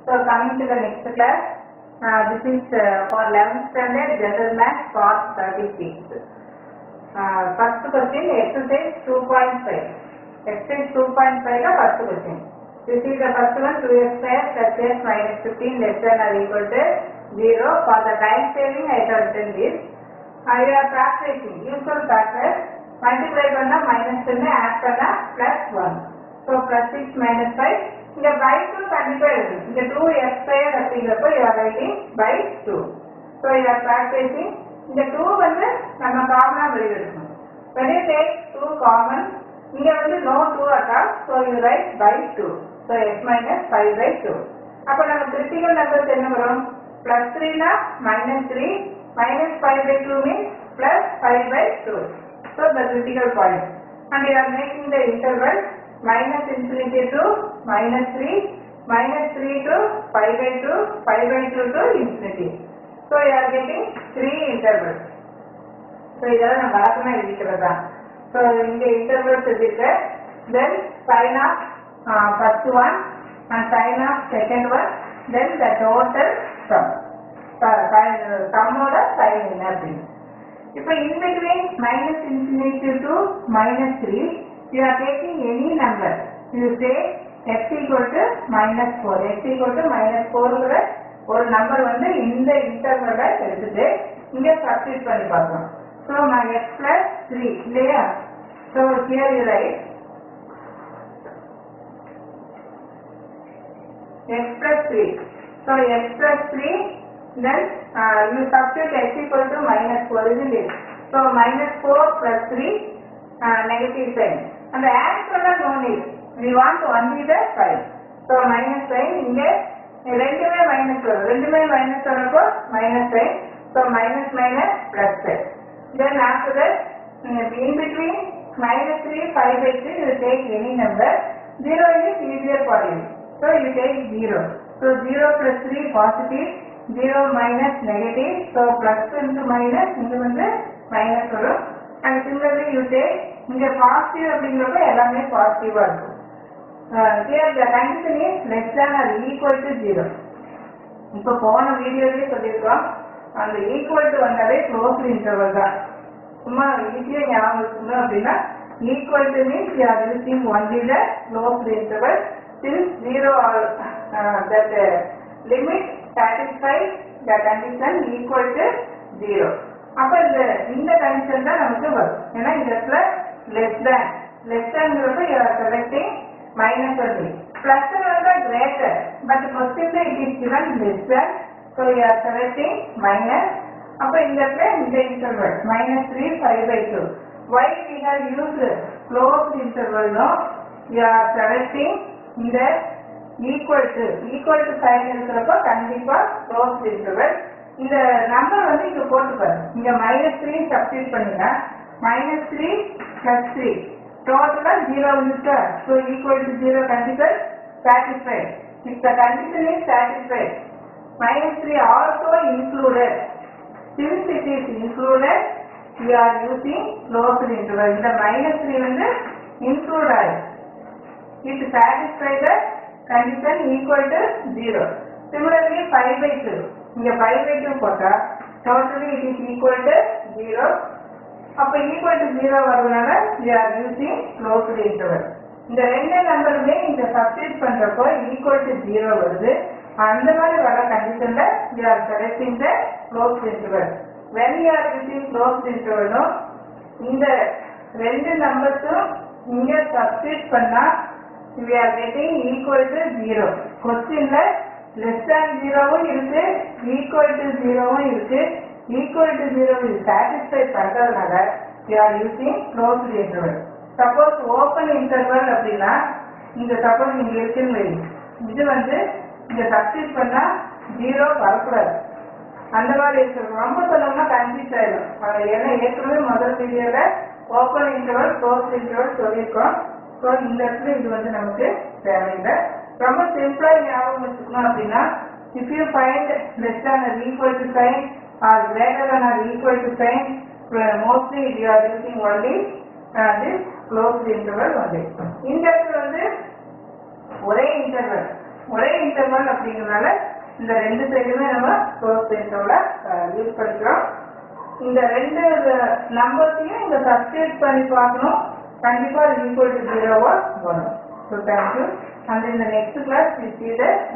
So coming to the next class, uh, this is uh, for 11th standard general math part 36. Uh, first question exercise 2.5. Exercise 2.5 la first question. This is the first one 2x square plus x minus 15 less than or equal to 0. For the time saving I have written this. Uh, you are factorizing usual factor multiply பண்ணா minus 10 add பண்ணா plus 1. So plus 6 minus 5 இங்க by 2 கண்டிப்பா இருக்கு இங்க 2 x square அப்படிங்கிறப்போ you are writing by 2 so you are factorizing இந்த 2 வந்து நம்ம காமனா வெளியெடுக்கணும் when you take 2 common இங்க வந்து no 2 at all so you write by 2 so x minus 5 by 2 அப்ப நம்ம critical numbers என்ன வரும் plus 3 னா minus 3 minus 5 by 2 means plus 5 by 2 so the critical point and you are making the interval minus infinity to minus 3, minus 3 to 5 by 2, 5 by 2 to infinity. So you are getting 3 intervals. So இதெல்லாம் நம்ம வழக்கமாக எழுதிக்கிறது தான் so இங்கே intervals எழுதிட்டு then sine of first one and sine of second one then the total sum சம்மோட sine என்ன அப்படின்னு இப்போ in between minus infinity to minus 3 you are taking any number you say x equal to minus 4 x equal to minus 4 ங்கிற ஒரு number வந்து இந்த இன்டர்வலை எடுத்துட்டு இங்க substitute பண்ணி பார்க்கணும் ஸோ நான் x plus 3 இல்லையா so here you write x plus 3 so x plus 3 then uh, you substitute x equal to minus 4 isn't it so minus 4 plus 3 uh, negative sign and the answer no need we want only the sign so minus sign இங்க ரெண்டுமே minus வரும் ரெண்டுமே minus வரப்போ minus sign so minus minus plus sign then after that in between minus 3 5 by 3 you take any number 0 is easier for you so you take 0 so 0 plus 3 positive 0 minus negative so plus into minus இங்க வந்து minus வரும் and similarly you take இங்க positive அப்படிங்கிறப்ப எல்லாமே பாசிட்டிவா இருக்கும் uh, here the condition is less than or equal to 0 இப்போ போன வீடியோலயே சொல்லியிருக்கோம் அந்த ஈக்குவல் டு வந்தாலே க்ளோஸ் இன்டர்வல் தான் சும்மா ஈஸியாக ஞாபகம் வச்சுக்கணும் அப்படின்னா equal to means you are using only the close interval since zero or uh, that uh, limit satisfies the condition equal to zero அப்ப இந்த இந்த கண்டிஷன் தான் நமக்கு வரும் ஏன்னா இந்த இடத்துல லெஸ் தேன் லெஸ் தேன்ங்கிறப்ப you are selecting minus only plus வந்து கிரேட்டர் பட் கொஸ்டின்ல it is given less than so you are selecting minus அப்ப இந்த இடத்துல இந்த interval minus three five by two why we have used closed interval no you are selecting இந்த equal to equal to sign இருக்கிறப்ப கண்டிப்பா close interval இந்த number வந்து இங்க போட்டுப்பாரு இங்க மைனஸ் த்ரீ சப்ஸ்டியூட் பண்ணுங்க மைனஸ் த்ரீ பிளஸ் த்ரீ டோட்டலா ஜீரோ வந்துட்டா ஸோ ஈக்குவல் டு ஜீரோ கண்டிப்பா satisfied if the condition is satisfied minus three also included since it is included you are using closed interval இந்த minus 3 வந்து include ஆயிருக்கு it satisfy the condition equal to 0 similarly 5 by 2 இங்க 5 by 2 போட்டா totally it is equal to 0 அப்ப equal to 0 வரதுனால you are using closed interval இந்த ரெண்டு நம்பருமே இந்த சப்ஸ்டிட் பண்றப்போ ஈக்குவல் டு ஜீரோ வருது அந்த மாதிரி வர கண்டிஷன்ல you are selecting the close interval when you are using close இன்டர்வலும் இந்த ரெண்டு நம்பர்ஸும் இங்க சப்ஸ்டிட் பண்ணா we are getting equal to zero கொஸ்டின்ல லெஸ் தேன் ஜீரோவும் இருக்கு ஈக்குவல் டு ஜீரோவும் இருக்கு ஈக்குவல் டு ஜீரோ சாட்டிஸ்ஃபை பண்றதுனால you are using close interval suppose open interval அப்படின்னா இந்த சப்போஸ் இங்க இருக்குன்னு வைங்க. இது வந்து இங்க சப்ஸ்டிட் பண்ணா ஜீரோ வரக்கூடாது அந்த மாதிரி இருக்கு ரொம்ப சொல்லணும்னா கன்ஃபியூஸ் ஆயிடும் அது ஏன்னா ஏற்கனவே முதல் பீரியட்ல ஓப்பன் இன்டர்வல் க்ளோஸ் இன்டர்வல் சொல்லியிருக்கோம் ஸோ இந்த இடத்துல இது வந்து நமக்கு தேவையில்லை ரொம்ப சிம்பிளா ஞாபகம் வச்சுக்கணும் அப்படின்னா if you find less than or equal to sign or greater than or equal to sign mostly you are using only uh, this closed interval only இந்த இடத்துல வந்து ஒரே இன்டர்வல் ஒரே இன்டர்வல் அப்படிங்கிறனால இந்த ரெண்டு சைடுமே நம்ம கோஎஃபிஷியன்ட்டோட யூஸ் பண்ணிக்கிறோம் இந்த ரெண்டு நம்பர்ஸையும் இங்க சப்ஸ்டியூட் பண்ணி பார்க்கணும் கண்டிப்பா ஈக்குவல் டு ஜீரோவா வரும் ஸோ தேங்க்யூ அண்ட் இந்த next class we see the